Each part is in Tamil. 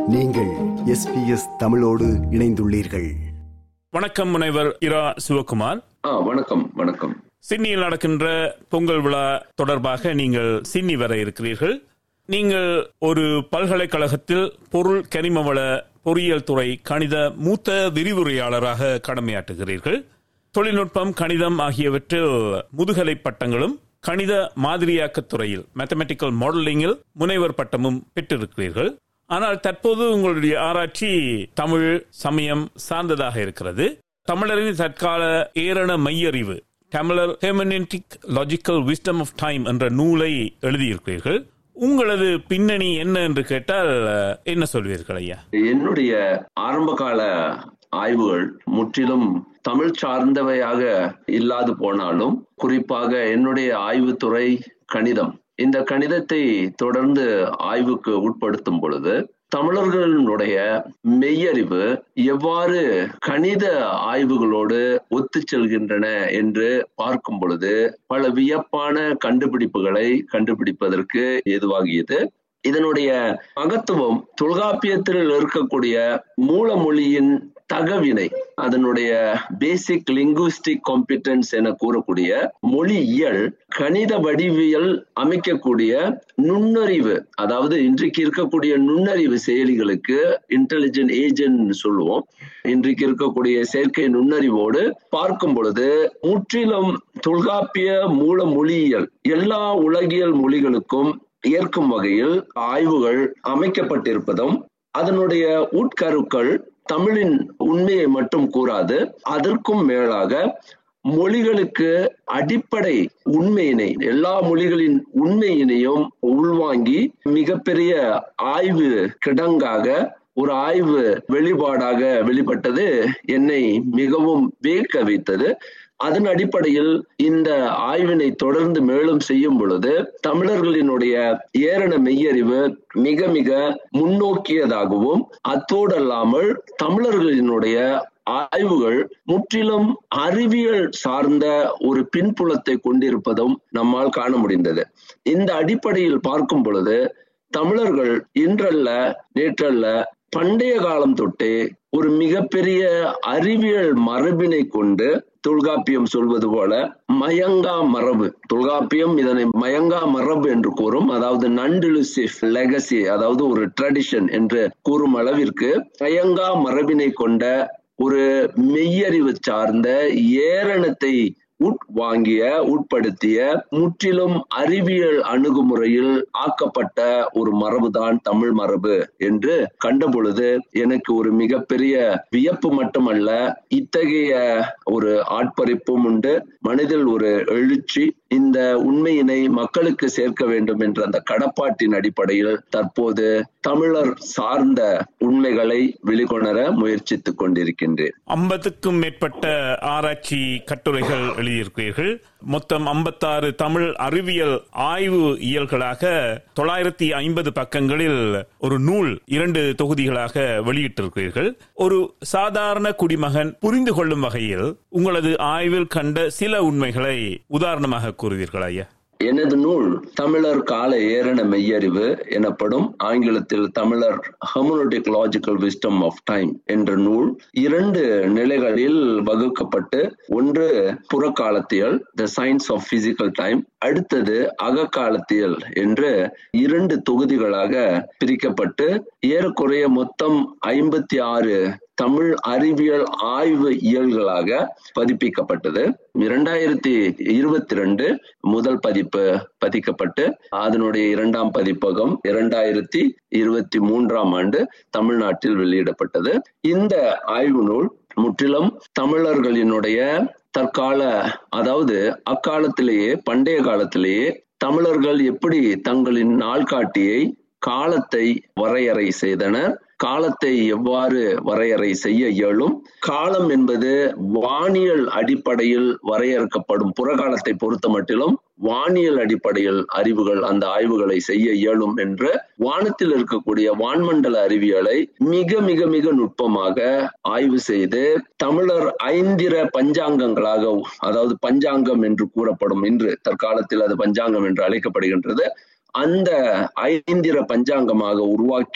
நீங்கள் எஸ்பிஎஸ் தமிழோடு இணைந்துள்ளீர்கள் வணக்கம் முனைவர் இரா சிவகுமார் ஆ வணக்கம் வணக்கம் சிட்னியில் நடக்கின்ற பொங்கல் விழா தொடர்பாக நீங்கள் சிட்னி வர இருக்கிறீர்கள் நீங்கள் ஒரு பல்கலைக்கழகத்தில் பொருள் கனிமவள பொறியியல் துறை கணித மூத்த விரிவுரையாளராக கடமையாற்றுகிறீர்கள் தொழில்நுட்பம் கணிதம் ஆகியவற்றில் முதுகலை பட்டங்களும் கணித மாதிரியாக்கத் துறையில் மேத்தமெட்டிக்கல் மாடலிங்கில் முனைவர் பட்டமும் பெற்றிருக்கிறீர்கள் ஆனால் தற்போது உங்களுடைய ஆராய்ச்சி தமிழ் சமயம் சார்ந்ததாக இருக்கிறது தமிழரின் தற்கால ஏரண மையறிவு தமிழர் hermeneutic logical wisdom of time என்ற நூலை எழுதியிருக்கிறீர்கள் உங்களது பின்னணி என்ன என்று கேட்டால் என்ன சொல்வீர்கள் ஐயா என்னுடைய ஆரம்பகால ஆய்வுகள் முற்றிலும் தமிழ் சார்ந்தவையாக இல்லாது போனாலும் குறிப்பாக என்னுடைய ஆய்வுத்துறை கணிதம் இந்த கணிதத்தை தொடர்ந்து ஆய்வுக்கு உட்படுத்தும் பொழுது தமிழர்களுடைய மெய்யறிவு எவ்வாறு கணித ஆய்வுகளோடு ஒத்து செல்கின்றன என்று பார்க்கும் பொழுது பல வியப்பான கண்டுபிடிப்புகளை கண்டுபிடிப்பதற்கு ஏதுவாகியது இதனுடைய மகத்துவம் தொல்காப்பியத்தில் இருக்கக்கூடிய மூலமொழியின் தகவினை அதனுடைய பேசிக் லிங்குவிஸ்டிக் காம்பிட்டன்ஸ் என கூறக்கூடிய மொழியியல் கணித வடிவியல் அமைக்கக்கூடிய நுண்ணறிவு அதாவது இன்றைக்கு இருக்கக்கூடிய நுண்ணறிவு செயலிகளுக்கு இன்டெலிஜென்ட் ஏஜென்ட் சொல்லுவோம் இன்றைக்கு இருக்கக்கூடிய செயற்கை நுண்ணறிவோடு பார்க்கும் பொழுது முற்றிலும் தொல்காப்பிய மூல மொழியியல் எல்லா உலகியல் மொழிகளுக்கும் ஏற்கும் வகையில் ஆய்வுகள் அமைக்கப்பட்டிருப்பதும் அதனுடைய உட்கருக்கள் தமிழின் உண்மையை மட்டும் கூறாது அதற்கும் மேலாக மொழிகளுக்கு அடிப்படை உண்மையினை எல்லா மொழிகளின் உண்மையினையும் உள்வாங்கி மிகப்பெரிய ஆய்வு கிடங்காக ஒரு ஆய்வு வெளிப்பாடாக வெளிப்பட்டது என்னை மிகவும் வியக்க வைத்தது அதன் அடிப்படையில் இந்த ஆய்வினை தொடர்ந்து மேலும் செய்யும் பொழுது தமிழர்களினுடைய ஏரண மெய்யறிவு மிக மிக முன்னோக்கியதாகவும் அத்தோடல்லாமல் தமிழர்களினுடைய ஆய்வுகள் முற்றிலும் அறிவியல் சார்ந்த ஒரு பின்புலத்தை கொண்டிருப்பதும் நம்மால் காண முடிந்தது இந்த அடிப்படையில் பார்க்கும் பொழுது தமிழர்கள் இன்றல்ல நேற்றல்ல பண்டைய காலம் தொட்டே ஒரு மிகப்பெரிய அறிவியல் மரபினை கொண்டு தொல்காப்பியம் சொல்வது போல மயங்கா மரபு தொல்காப்பியம் இதனை மயங்கா மரபு என்று கூறும் அதாவது நன்டிலுசிவ் லெகசி அதாவது ஒரு ட்ரெடிஷன் என்று கூறும் அளவிற்கு மயங்கா மரபினை கொண்ட ஒரு மெய்யறிவு சார்ந்த ஏரணத்தை உட்வாங்கிய உட்படுத்திய முற்றிலும் அறிவியல் அணுகுமுறையில் ஆக்கப்பட்ட ஒரு மரபுதான் தமிழ் மரபு என்று கண்டபொழுது எனக்கு ஒரு மிகப்பெரிய வியப்பு மட்டுமல்ல இத்தகைய ஒரு ஆட்பறிப்பும் உண்டு மனதில் ஒரு எழுச்சி இந்த உண்மையினை மக்களுக்கு சேர்க்க வேண்டும் என்ற அந்த கடப்பாட்டின் அடிப்படையில் தற்போது தமிழர் சார்ந்த உண்மைகளை வெளிக்கொணர முயற்சித்துக் கொண்டிருக்கின்றேன் ஐம்பதுக்கும் மேற்பட்ட ஆராய்ச்சி கட்டுரைகள் எழுதியிருக்கிறீர்கள் மொத்தம் ஐம்பத்தாறு தமிழ் அறிவியல் ஆய்வு இயல்களாக தொள்ளாயிரத்தி ஐம்பது பக்கங்களில் ஒரு நூல் இரண்டு தொகுதிகளாக வெளியிட்டிருக்கிறீர்கள் ஒரு சாதாரண குடிமகன் புரிந்து கொள்ளும் வகையில் உங்களது ஆய்வில் கண்ட சில உண்மைகளை உதாரணமாக கூறுவீர்கள் ஐயா எனது நூல் தமிழர் கால ஏரண மெய்யறிவு எனப்படும் ஆங்கிலத்தில் தமிழர் hermeneutic logical wisdom of time என்ற நூல் இரண்டு நிலைகளில் வகுக்கப்பட்டு ஒன்று புறக்காலத்தியல் the science of physical time அடுத்தது அகக்காலத்தியல் என்று இரண்டு தொகுதிகளாக பிரிக்கப்பட்டு ஏறக்குறைய மொத்தம் ஐம்பத்தி ஆறு தமிழ் அறிவியல் ஆய்வு இயல்களாக பதிப்பிக்கப்பட்டது இரண்டாயிரத்தி இருபத்தி ரெண்டு முதல் பதிப்பு பதிக்கப்பட்டு அதனுடைய இரண்டாம் பதிப்பகம் இரண்டாயிரத்தி இருபத்தி மூன்றாம் ஆண்டு தமிழ்நாட்டில் வெளியிடப்பட்டது இந்த ஆய்வு நூல் முற்றிலும் தமிழர்களினுடைய தற்கால அதாவது அக்காலத்திலேயே பண்டைய காலத்திலேயே தமிழர்கள் எப்படி தங்களின் நாள்காட்டியை காலத்தை வரையறை செய்தனர் காலத்தை எவ்வாறு வரையறை செய்ய இயலும் காலம் என்பது வானியல் அடிப்படையில் வரையறுக்கப்படும் புறகாலத்தை பொறுத்த மட்டிலும் வானியல் அடிப்படையில் அறிவுகள் அந்த ஆய்வுகளை செய்ய இயலும் என்று வானத்தில் இருக்கக்கூடிய வான்மண்டல அறிவியலை மிக மிக மிக நுட்பமாக ஆய்வு செய்து தமிழர் ஐந்திர பஞ்சாங்கங்களாக அதாவது பஞ்சாங்கம் என்று கூறப்படும் இன்று தற்காலத்தில் அது பஞ்சாங்கம் என்று அழைக்கப்படுகின்றது அந்த ஐந்திர பஞ்சாங்கமாக உருவாக்கி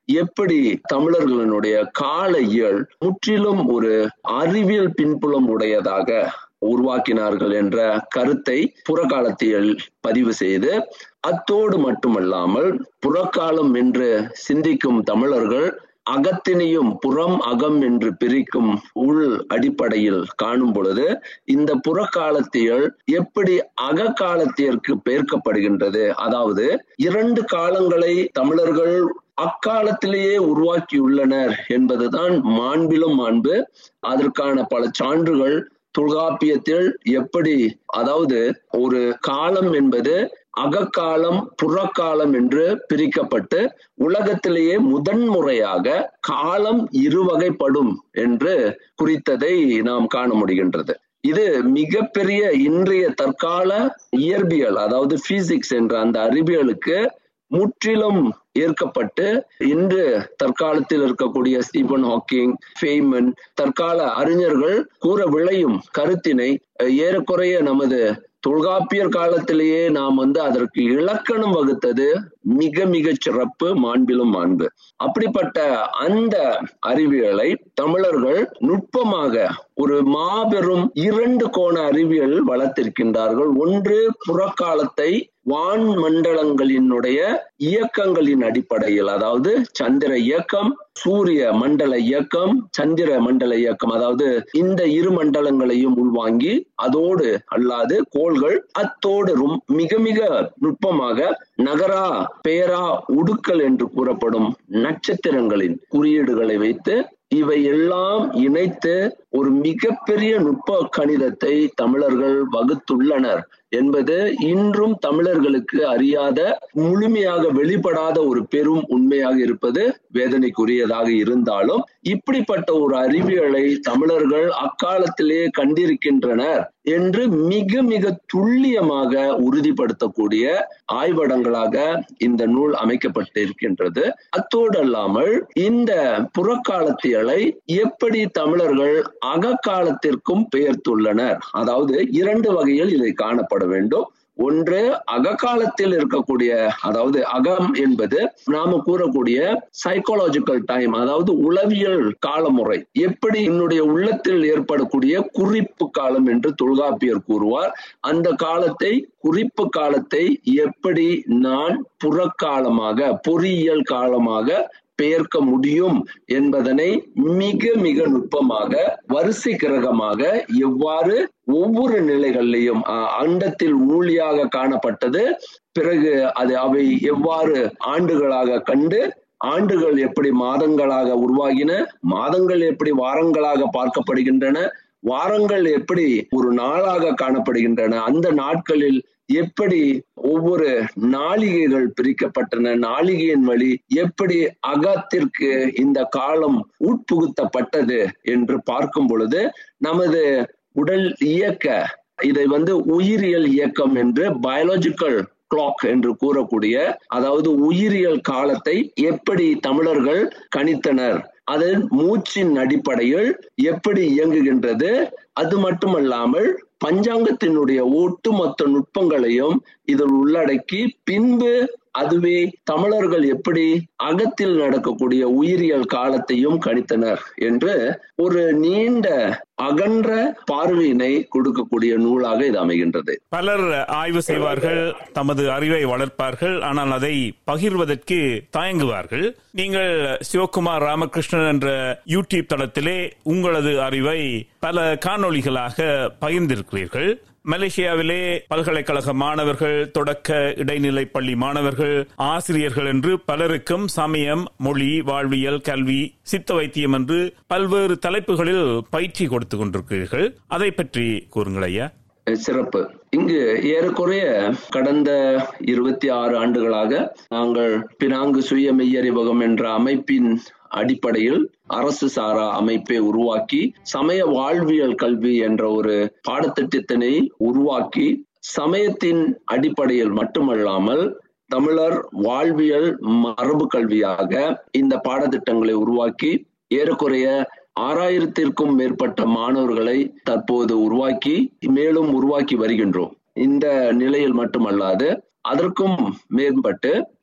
எப்படி தமிழர்களினுடைய கால இயல் முற்றிலும் ஒரு அறிவியல் பின்புலம் உடையதாக உருவாக்கினார்கள் என்ற கருத்தை புறக்காலத்தியல் பதிவு செய்து அத்தோடு மட்டுமல்லாமல் புறக்காலம் என்று சிந்திக்கும் தமிழர்கள் அகத்தினையும் புறம் அகம் என்று பிரிக்கும் உள் அடிப்படையில் காணும் பொழுது இந்த புறக்காலத்தியல் எப்படி அகக்காலத்திற்கு பெயர்க்கப்படுகின்றது அதாவது இரண்டு காலங்களை தமிழர்கள் அக்காலத்திலேயே உருவாக்கியுள்ளனர் என்பதுதான் மாண்பிலும் மாண்பு அதற்கான பல சான்றுகள் தொல்காப்பியத்தில் எப்படி அதாவது ஒரு காலம் என்பது அகக்காலம் புறக்காலம் என்று பிரிக்கப்பட்டு உலகத்திலேயே முதன்முறையாக காலம் இருவகைப்படும் என்று குறித்ததை நாம் காண முடிகின்றது இது மிகப்பெரிய இன்றைய தற்கால இயற்பியல் அதாவது பிசிக்ஸ் என்ற அந்த அறிவியலுக்கு முற்றிலும் ஏற்கப்பட்டு இன்று தற்காலத்தில் இருக்கக்கூடிய ஸ்டீபன் ஹாக்கிங் ஃபெய்மன் தற்கால அறிஞர்கள் கூற விளையும் கருத்தினை ஏறக்குறைய நமது தொல்காப்பியர் காலத்திலேயே நாம் வந்து அதற்கு இலக்கணம் வகுத்தது மிக மிக சிறப்பு மாண்பிலும் மாண்பு அப்படிப்பட்ட அந்த அறிவியலை தமிழர்கள் நுட்பமாக ஒரு மாபெரும் இரண்டு கோண அறிவியல் வளர்த்திருக்கின்றார்கள் ஒன்று புறக்காலத்தை வான் மண்டலங்களினுடைய இயக்கங்களின் அடிப்படையில் அதாவது சந்திர இயக்கம் சூரிய மண்டல இயக்கம் சந்திர மண்டல இயக்கம் அதாவது இந்த இரு மண்டலங்களையும் உள்வாங்கி அதோடு அல்லாது கோள்கள் அத்தோடு மிக மிக நுட்பமாக நகரா பேரா உடுக்கல் என்று கூறப்படும் நட்சத்திரங்களின் குறியீடுகளை வைத்து இவை எல்லாம் இணைத்து ஒரு மிகப்பெரிய நுட்ப கணிதத்தை தமிழர்கள் வகுத்துள்ளனர் என்பது இன்றும் தமிழர்களுக்கு அறியாத முழுமையாக வெளிப்படாத ஒரு பெரும் உண்மையாக இருப்பது வேதனைக்குரியதாக இருந்தாலும் இப்படிப்பட்ட ஒரு அறிவியலை தமிழர்கள் அக்காலத்திலே கண்டிருக்கின்றனர் என்று மிக மிக துல்லியமாக உறுதிப்படுத்தக்கூடிய ஆய்வடங்களாக இந்த நூல் அமைக்கப்பட்டிருக்கின்றது அத்தோடு அல்லாமல் இந்த புறக்காலத்தியலை எப்படி தமிழர்கள் அகக்காலத்திற்கும் பெயர்த்துள்ளனர் அதாவது இரண்டு வகையில் இதை காணப்பட வேண்டும் ஒன்று அககாலத்தில் இருக்கக்கூடிய அதாவது அகம் என்பது நாம கூறக்கூடிய சைக்காலஜிக்கல் டைம் அதாவது உளவியல் காலமுறை எப்படி என்னுடைய உள்ளத்தில் ஏற்படக்கூடிய குறிப்பு காலம் என்று தொல்காப்பியர் கூறுவார் அந்த காலத்தை குறிப்பு காலத்தை எப்படி நான் புறக்காலமாக பொறியியல் காலமாக பெயர்க்க முடியும் என்பதனை மிக மிக நுட்பமாக வரிசை கிரகமாக எவ்வாறு ஒவ்வொரு நிலைகளிலையும் அண்டத்தில் ஊழியாக காணப்பட்டது பிறகு அது அவை எவ்வாறு ஆண்டுகளாக கண்டு ஆண்டுகள் எப்படி மாதங்களாக உருவாகின மாதங்கள் எப்படி வாரங்களாக பார்க்கப்படுகின்றன வாரங்கள் எப்படி ஒரு நாளாக காணப்படுகின்றன அந்த நாட்களில் எப்படி ஒவ்வொரு நாளிகைகள் பிரிக்கப்பட்டன நாளிகையின் வழி எப்படி அகத்திற்கு இந்த காலம் உட்புகுத்தப்பட்டது என்று பார்க்கும் பொழுது நமது உடல் இயக்க இதை வந்து உயிரியல் இயக்கம் என்று பயாலஜிக்கல் கிளாக் என்று கூறக்கூடிய அதாவது உயிரியல் காலத்தை எப்படி தமிழர்கள் கணித்தனர் அது மூச்சின் அடிப்படையில் எப்படி இயங்குகின்றது அது மட்டுமல்லாமல் பஞ்சாங்கத்தினுடைய ஒட்டுமொத்த நுட்பங்களையும் இதில் உள்ளடக்கி பின்பு அதுவே தமிழர்கள் எப்படி அகத்தில் நடக்கக்கூடிய உயிரியல் காலத்தையும் கணித்தனர் என்று ஒரு நீண்ட அகன்ற பார்வையினை கொடுக்கக்கூடிய நூலாக இது அமைகின்றது பலர் ஆய்வு செய்வார்கள் தமது அறிவை வளர்ப்பார்கள் ஆனால் அதை பகிர்வதற்கு தயங்குவார்கள் நீங்கள் சிவகுமார் ராமகிருஷ்ணன் என்ற யூடியூப் தளத்திலே உங்களது அறிவை பல காணொளிகளாக பகிர்ந்திருக்கிறீர்கள் மலேசியாவிலே பல்கலைக்கழக மாணவர்கள் தொடக்க இடைநிலை பள்ளி மாணவர்கள் ஆசிரியர்கள் என்று பலருக்கும் சமயம் மொழி வாழ்வியல் கல்வி சித்த வைத்தியம் என்று பல்வேறு தலைப்புகளில் பயிற்சி கொடுத்து கொண்டிருக்கிறீர்கள் அதை பற்றி கூறுங்கள் ஐயா சிறப்பு இங்கு ஏறக்குறைய கடந்த இருபத்தி ஆறு ஆண்டுகளாக நாங்கள் பினாங்கு சுய மெய்யறிவகம் என்ற அமைப்பின் அடிப்படையில் அரசு சாரா அமைப்பை உருவாக்கி சமய வாழ்வியல் கல்வி என்ற ஒரு பாடத்திட்டத்தினை உருவாக்கி சமயத்தின் அடிப்படையில் மட்டுமல்லாமல் தமிழர் வாழ்வியல் மரபு கல்வியாக இந்த பாடத்திட்டங்களை உருவாக்கி ஏறக்குறைய ஆறாயிரத்திற்கும் மேற்பட்ட மாணவர்களை தற்போது உருவாக்கி மேலும் உருவாக்கி வருகின்றோம் இந்த நிலையில் மட்டுமல்லாது அதற்கும் மேம்பட்டு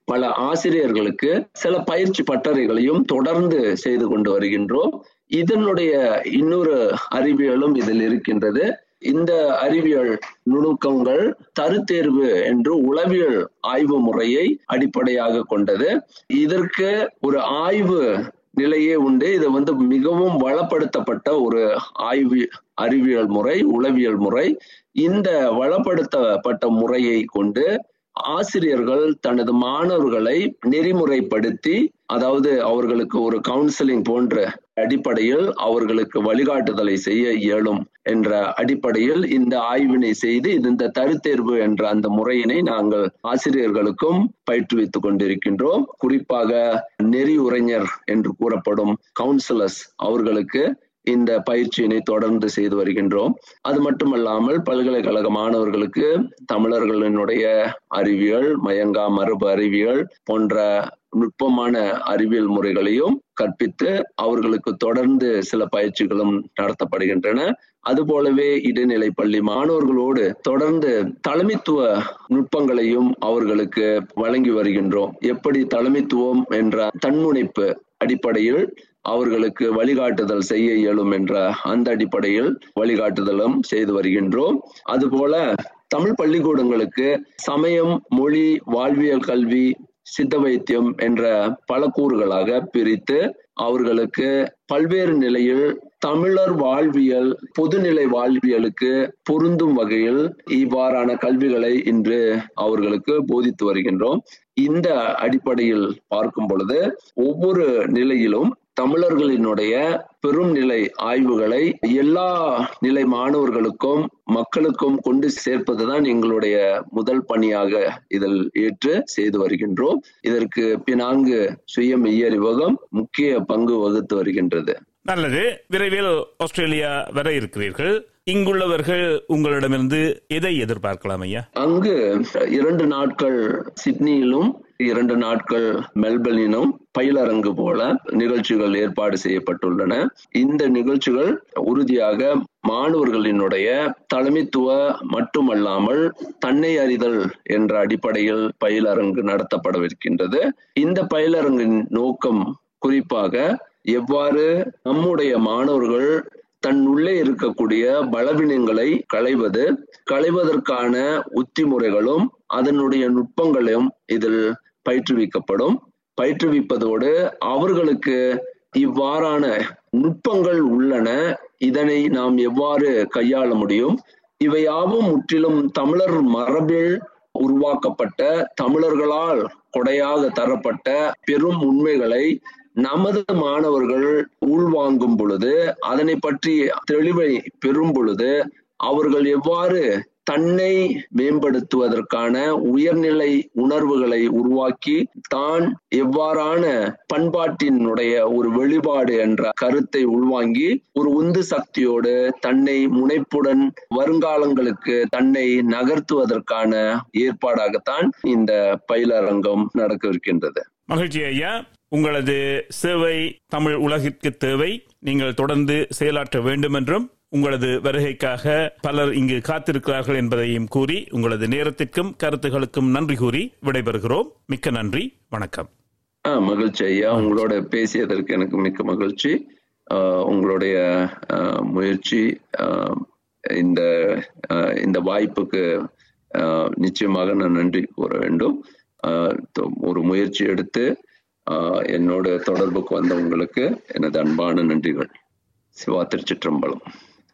பல ஆசிரியர்களுக்கு சில பயிற்சி பட்டறைகளையும் தொடர்ந்து செய்து கொண்டு வருகின்றோம் இதனுடைய இன்னொரு அறிவியலும் இதில் இருக்கின்றது இந்த அறிவியல் நுணுக்கங்கள் தருத்தேர்வு என்று உளவியல் ஆய்வு முறையை அடிப்படையாக கொண்டது இதற்கு ஒரு ஆய்வு நிலையே உண்டு இது வந்து மிகவும் வளப்படுத்தப்பட்ட ஒரு ஆய்வு அறிவியல் முறை உளவியல் முறை இந்த வளப்படுத்தப்பட்ட முறையை கொண்டு ஆசிரியர்கள் தனது மாணவர்களை நெறிமுறைப்படுத்தி அதாவது அவர்களுக்கு ஒரு கவுன்சிலிங் போன்ற அடிப்படையில் அவர்களுக்கு வழிகாட்டுதலை செய்ய இயலும் என்ற அடிப்படையில் இந்த ஆய்வினை செய்து இந்த தருத்தேர்வு என்ற அந்த முறையினை நாங்கள் ஆசிரியர்களுக்கும் பயிற்றுவித்துக் கொண்டிருக்கின்றோம் குறிப்பாக நெறி உரைஞர் என்று கூறப்படும் கவுன்சிலர்ஸ் அவர்களுக்கு இந்த பயிற்சியினை தொடர்ந்து செய்து வருகின்றோம் அது மட்டுமல்லாமல் பல்கலைக்கழக மாணவர்களுக்கு தமிழர்களினுடைய அறிவியல் மயங்கா மரபு அறிவியல் போன்ற நுட்பமான அறிவியல் முறைகளையும் கற்பித்து அவர்களுக்கு தொடர்ந்து சில பயிற்சிகளும் நடத்தப்படுகின்றன அதுபோலவே இடைநிலை பள்ளி மாணவர்களோடு தொடர்ந்து தலைமைத்துவ நுட்பங்களையும் அவர்களுக்கு வழங்கி வருகின்றோம் எப்படி தலைமைத்துவம் என்ற தன்முனைப்பு அடிப்படையில் அவர்களுக்கு வழிகாட்டுதல் செய்ய இயலும் என்ற அந்த அடிப்படையில் வழிகாட்டுதலும் செய்து வருகின்றோம் அதுபோல தமிழ் பள்ளிக்கூடங்களுக்கு சமயம் மொழி வாழ்வியல் கல்வி சித்த வைத்தியம் என்ற பல கூறுகளாக பிரித்து அவர்களுக்கு பல்வேறு நிலையில் தமிழர் வாழ்வியல் பொதுநிலை வாழ்வியலுக்கு பொருந்தும் வகையில் இவ்வாறான கல்விகளை இன்று அவர்களுக்கு போதித்து வருகின்றோம் இந்த அடிப்படையில் பார்க்கும் பொழுது ஒவ்வொரு நிலையிலும் தமிழர்களினுடைய பெரும் நிலை ஆய்வுகளை எல்லா நிலை மாணவர்களுக்கும் மக்களுக்கும் கொண்டு சேர்ப்பதுதான் எங்களுடைய முதல் பணியாக இதில் ஏற்று செய்து வருகின்றோம் இதற்கு பினாங்கு சுய மெய்யறிவகம் முக்கிய பங்கு வகுத்து வருகின்றது நல்லது விரைவில் ஆஸ்திரேலியா வர இருக்கிறீர்கள் இங்குள்ளவர்கள் உங்களிடமிருந்து எதை எதிர்பார்க்கலாம் ஐயா அங்கு இரண்டு நாட்கள் சிட்னியிலும் இரண்டு நாட்கள் மெல்பர்னிலும் பயிலரங்கு போல நிகழ்ச்சிகள் ஏற்பாடு செய்யப்பட்டுள்ளன இந்த நிகழ்ச்சிகள் உறுதியாக மாணவர்களினுடைய தலைமைத்துவ மட்டுமல்லாமல் தன்னை அறிதல் என்ற அடிப்படையில் பயிலரங்கு நடத்தப்படவிருக்கின்றது இந்த பயிலரங்கின் நோக்கம் குறிப்பாக எவ்வாறு நம்முடைய மாணவர்கள் தன் உள்ளே இருக்கக்கூடிய பலவீனங்களை களைவது களைவதற்கான உத்திமுறைகளும் அதனுடைய நுட்பங்களும் இதில் பயிற்றுவிக்கப்படும் பயிற்றுவிப்பதோடு அவர்களுக்கு இவ்வாறான நுட்பங்கள் உள்ளன இதனை நாம் எவ்வாறு கையாள முடியும் இவையாவும் முற்றிலும் தமிழர் மரபில் உருவாக்கப்பட்ட தமிழர்களால் கொடையாக தரப்பட்ட பெரும் உண்மைகளை நமது மாணவர்கள் உள்வாங்கும் பொழுது அதனை பற்றி தெளிவை பெறும் பொழுது அவர்கள் எவ்வாறு தன்னை மேம்படுத்துவதற்கான உயர்நிலை உணர்வுகளை உருவாக்கி தான் எவ்வாறான பண்பாட்டினுடைய ஒரு வெளிப்பாடு என்ற கருத்தை உள்வாங்கி ஒரு உந்து சக்தியோடு தன்னை முனைப்புடன் வருங்காலங்களுக்கு தன்னை நகர்த்துவதற்கான ஏற்பாடாகத்தான் இந்த பயிலரங்கம் நடக்கவிருக்கின்றது மகிழ்ச்சி ஐயா உங்களது சேவை தமிழ் உலகிற்கு தேவை நீங்கள் தொடர்ந்து செயலாற்ற வேண்டும் என்றும் உங்களது வருகைக்காக பலர் இங்கு காத்திருக்கிறார்கள் என்பதையும் கூறி உங்களது நேரத்திற்கும் கருத்துகளுக்கும் நன்றி கூறி விடைபெறுகிறோம் மிக்க நன்றி வணக்கம் ஆஹ் மகிழ்ச்சி ஐயா உங்களோட பேசியதற்கு எனக்கு மிக்க மகிழ்ச்சி ஆஹ் உங்களுடைய ஆஹ் முயற்சி ஆஹ் இந்த ஆஹ் இந்த வாய்ப்புக்கு ஆஹ் நிச்சயமாக நான் நன்றி கூற வேண்டும் ஆஹ் ஒரு முயற்சி எடுத்து ஆஹ் என்னோட தொடர்புக்கு வந்த உங்களுக்கு எனது அன்பான நன்றிகள் சிவா திருச்சிற்றம்பலம்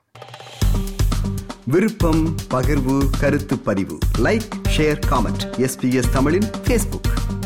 விருப்பம் பகிர்வு கருத்து பதிவு லைக் ஷேர் காமெண்ட் எஸ்பிஎஸ் தமிழின் ஃபேஸ்புக்